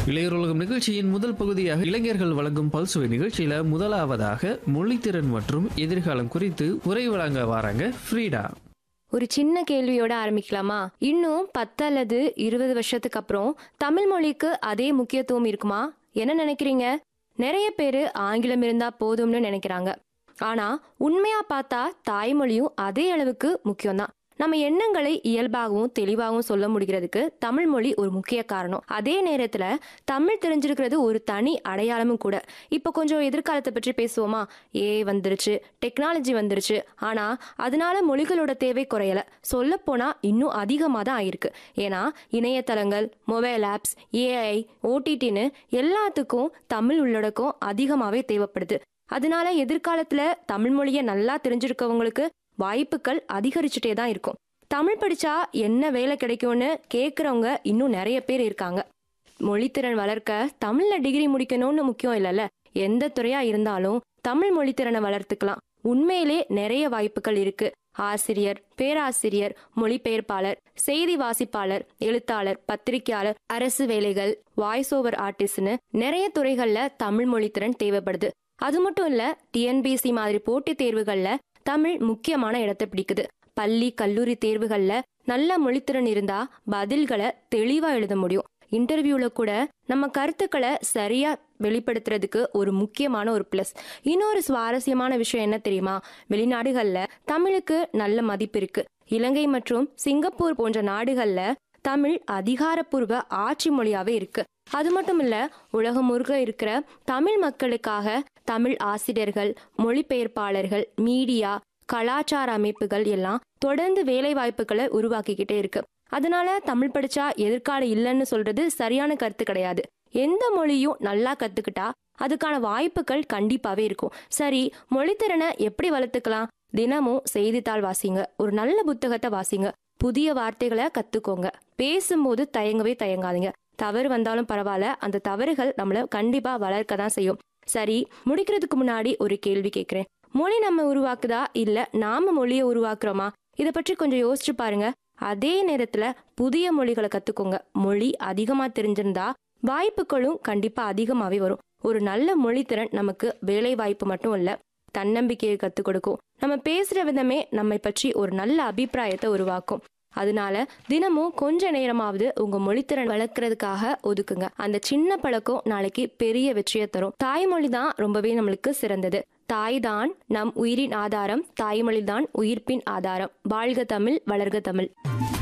இளையருலகம் நிகழ்ச்சியின் முதல் பகுதியாக இளைஞர்கள் வழங்கும் பல்சுவை நிகழ்ச்சியில முதலாவதாக மொழித்திறன் மற்றும் எதிர்காலம் குறித்து உரை வழங்க வராங்க ஃப்ரீடா ஒரு சின்ன கேள்வியோட ஆரம்பிக்கலாமா இன்னும் பத்து அல்லது இருபது வருஷத்துக்கு அப்புறம் தமிழ் மொழிக்கு அதே முக்கியத்துவம் இருக்குமா என்ன நினைக்கிறீங்க நிறைய பேர் ஆங்கிலம் இருந்தா போதும்னு நினைக்கிறாங்க ஆனா உண்மையா பார்த்தா தாய்மொழியும் அதே அளவுக்கு முக்கியம்தான் நம்ம எண்ணங்களை இயல்பாகவும் தெளிவாகவும் சொல்ல முடிகிறதுக்கு தமிழ் மொழி ஒரு முக்கிய காரணம் அதே நேரத்துல தமிழ் தெரிஞ்சிருக்கிறது ஒரு தனி அடையாளமும் கூட இப்போ கொஞ்சம் எதிர்காலத்தை பற்றி பேசுவோமா ஏ வந்துருச்சு டெக்னாலஜி வந்துருச்சு ஆனா அதனால மொழிகளோட தேவை குறையல சொல்ல போனா இன்னும் அதிகமாக தான் ஆயிருக்கு ஏன்னா இணையதளங்கள் மொபைல் ஆப்ஸ் ஏஐ ஓடிடின்னு எல்லாத்துக்கும் தமிழ் உள்ளடக்கம் அதிகமாகவே தேவைப்படுது அதனால எதிர்காலத்துல தமிழ் மொழியை நல்லா தெரிஞ்சிருக்கவங்களுக்கு வாய்ப்புகள் அதிகரிச்சுட்டே தான் இருக்கும் தமிழ் படிச்சா என்ன வேலை கிடைக்கும்னு கேட்குறவங்க இன்னும் நிறைய பேர் இருக்காங்க மொழித்திறன் வளர்க்க தமிழ்ல டிகிரி முடிக்கணும்னு முக்கியம் இல்லைல்ல எந்த துறையா இருந்தாலும் தமிழ் மொழித்திறனை வளர்த்துக்கலாம் உண்மையிலே நிறைய வாய்ப்புகள் இருக்கு ஆசிரியர் பேராசிரியர் மொழிபெயர்ப்பாளர் செய்தி வாசிப்பாளர் எழுத்தாளர் பத்திரிகையாளர் அரசு வேலைகள் வாய்ஸ் ஓவர் ஆர்டிஸ்ட்னு நிறைய துறைகள்ல தமிழ் மொழித்திறன் தேவைப்படுது அது மட்டும் இல்ல டிஎன்பிசி மாதிரி போட்டித் தேர்வுகள்ல தமிழ் முக்கியமான இடத்தை பிடிக்குது பள்ளி கல்லூரி தேர்வுகள்ல நல்ல மொழித்திறன் இருந்தா பதில்களை தெளிவா எழுத முடியும் இன்டர்வியூல கூட நம்ம கருத்துக்களை சரியா வெளிப்படுத்துறதுக்கு ஒரு முக்கியமான ஒரு பிளஸ் இன்னொரு சுவாரஸ்யமான விஷயம் என்ன தெரியுமா வெளிநாடுகள்ல தமிழுக்கு நல்ல மதிப்பு இருக்கு இலங்கை மற்றும் சிங்கப்பூர் போன்ற நாடுகள்ல தமிழ் அதிகாரப்பூர்வ ஆட்சி மொழியாவே இருக்கு அது மட்டும் இல்ல உலகம் முழுக்க இருக்கிற தமிழ் மக்களுக்காக தமிழ் ஆசிரியர்கள் மொழிபெயர்ப்பாளர்கள் மீடியா கலாச்சார அமைப்புகள் எல்லாம் தொடர்ந்து வேலை வாய்ப்புகளை உருவாக்கிக்கிட்டே இருக்கு அதனால தமிழ் படிச்சா எதிர்காலம் இல்லைன்னு சொல்றது சரியான கருத்து கிடையாது எந்த மொழியும் நல்லா கத்துக்கிட்டா அதுக்கான வாய்ப்புகள் கண்டிப்பாவே இருக்கும் சரி மொழித்திறனை எப்படி வளர்த்துக்கலாம் தினமும் செய்தித்தாள் வாசிங்க ஒரு நல்ல புத்தகத்தை வாசிங்க புதிய வார்த்தைகளை கத்துக்கோங்க பேசும்போது தயங்கவே தயங்காதீங்க தவறு வந்தாலும் பரவாயில்ல அந்த தவறுகள் நம்மள கண்டிப்பா வளர்க்க தான் செய்யும் சரி முடிக்கிறதுக்கு முன்னாடி ஒரு கேள்வி கேட்கிறேன் மொழி நம்ம உருவாக்குதா இல்ல நாம மொழியை உருவாக்குறோமா இதை பற்றி கொஞ்சம் யோசிச்சு பாருங்க அதே நேரத்துல புதிய மொழிகளை கத்துக்கோங்க மொழி அதிகமா தெரிஞ்சிருந்தா வாய்ப்புகளும் கண்டிப்பா அதிகமாவே வரும் ஒரு நல்ல மொழித்திறன் நமக்கு வேலை வாய்ப்பு மட்டும் இல்ல தன்னம்பிக்கையை கத்துக் கொடுக்கும் நம்ம பேசுற விதமே நம்மை பற்றி ஒரு நல்ல அபிப்பிராயத்தை உருவாக்கும் அதனால தினமும் கொஞ்ச நேரமாவது உங்க மொழித்திறன் வளர்க்கறதுக்காக ஒதுக்குங்க அந்த சின்ன பழக்கம் நாளைக்கு பெரிய வெற்றியை தரும் தாய்மொழி தான் ரொம்பவே நம்மளுக்கு சிறந்தது தாய் தான் நம் உயிரின் ஆதாரம் தாய்மொழி தான் உயிர்ப்பின் ஆதாரம் வாழ்க தமிழ் வளர்க தமிழ்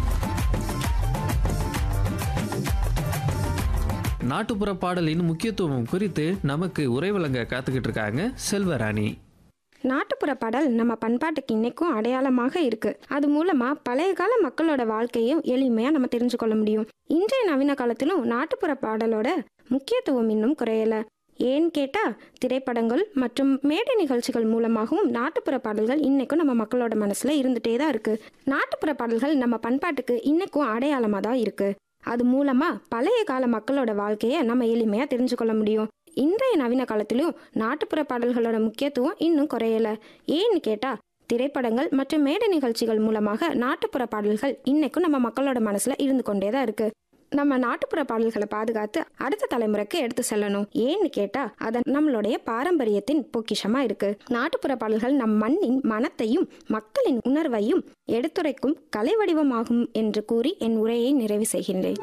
நாட்டுப்புற பாடலின் முக்கியத்துவம் குறித்து நமக்கு உரை வழங்க காத்துக்கிட்டு இருக்காங்க செல்வராணி நாட்டுப்புற பாடல் நம்ம பண்பாட்டுக்கு இன்னைக்கும் அடையாளமாக இருக்கு அது மூலமா பழைய கால மக்களோட வாழ்க்கையும் எளிமையா நம்ம தெரிஞ்சு கொள்ள முடியும் இன்றைய நவீன காலத்திலும் நாட்டுப்புற பாடலோட முக்கியத்துவம் இன்னும் குறையல ஏன்னு கேட்டா திரைப்படங்கள் மற்றும் மேடை நிகழ்ச்சிகள் மூலமாகவும் நாட்டுப்புற பாடல்கள் இன்னைக்கும் நம்ம மக்களோட மனசுல இருந்துட்டே தான் இருக்கு நாட்டுப்புற பாடல்கள் நம்ம பண்பாட்டுக்கு இன்னைக்கும் அடையாளமா தான் இருக்கு அது மூலமா பழைய கால மக்களோட வாழ்க்கையை நம்ம எளிமையா தெரிஞ்சு கொள்ள முடியும் இன்றைய நவீன காலத்திலும் நாட்டுப்புற பாடல்களோட முக்கியத்துவம் இன்னும் குறையல ஏன்னு கேட்டா திரைப்படங்கள் மற்றும் மேடை நிகழ்ச்சிகள் மூலமாக நாட்டுப்புற பாடல்கள் இன்னைக்கும் நம்ம மக்களோட மனசுல இருந்து கொண்டே தான் இருக்கு நம்ம நாட்டுப்புற பாடல்களை பாதுகாத்து அடுத்த தலைமுறைக்கு எடுத்து செல்லணும் ஏன்னு கேட்டா அது நம்மளுடைய பாரம்பரியத்தின் பொக்கிஷமா இருக்கு நாட்டுப்புற பாடல்கள் நம் மண்ணின் மனத்தையும் மக்களின் உணர்வையும் எடுத்துரைக்கும் கலை வடிவமாகும் என்று கூறி என் உரையை நிறைவு செய்கின்றேன்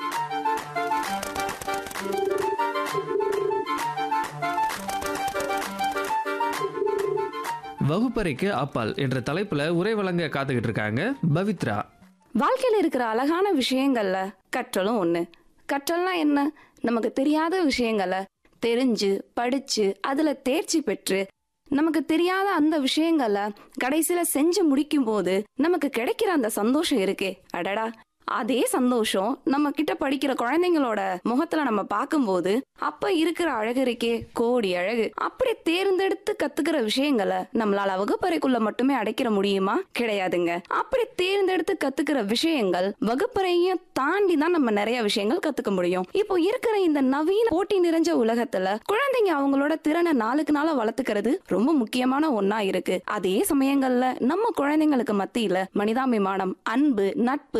வகுப்பறைக்கு அப்பால் என்ற தலைப்புல உரை வழங்க காத்துக்கிட்டு இருக்காங்க பவித்ரா வாழ்க்கையில இருக்கிற அழகான விஷயங்கள்ல கற்றலும் ஒண்ணு கற்றல்னா என்ன நமக்கு தெரியாத விஷயங்களை தெரிஞ்சு படிச்சு அதுல தேர்ச்சி பெற்று நமக்கு தெரியாத அந்த விஷயங்களை கடைசியில செஞ்சு முடிக்கும் போது நமக்கு கிடைக்கிற அந்த சந்தோஷம் இருக்கே அடடா அதே சந்தோஷம் நம்ம கிட்ட படிக்கிற குழந்தைங்களோட முகத்துல நம்ம பார்க்கும்போது அப்ப இருக்கிற அழகு இருக்கே கோடி அழகு அப்படி தேர்ந்தெடுத்து கத்துக்கிற விஷயங்களை நம்மளால வகுப்பறைக்குள்ள மட்டுமே அடைக்கிற முடியுமா கிடையாதுங்க அப்படி தேர்ந்தெடுத்து கத்துக்கிற விஷயங்கள் வகுப்பறையும் தாண்டி தான் நம்ம நிறைய விஷயங்கள் கத்துக்க முடியும் இப்போ இருக்கிற இந்த நவீன போட்டி நிறைஞ்ச உலகத்துல குழந்தைங்க அவங்களோட திறனை நாளுக்கு நாள வளர்த்துக்கிறது ரொம்ப முக்கியமான ஒண்ணா இருக்கு அதே சமயங்கள்ல நம்ம குழந்தைங்களுக்கு மத்தியில மனிதாபிமானம் அன்பு நட்பு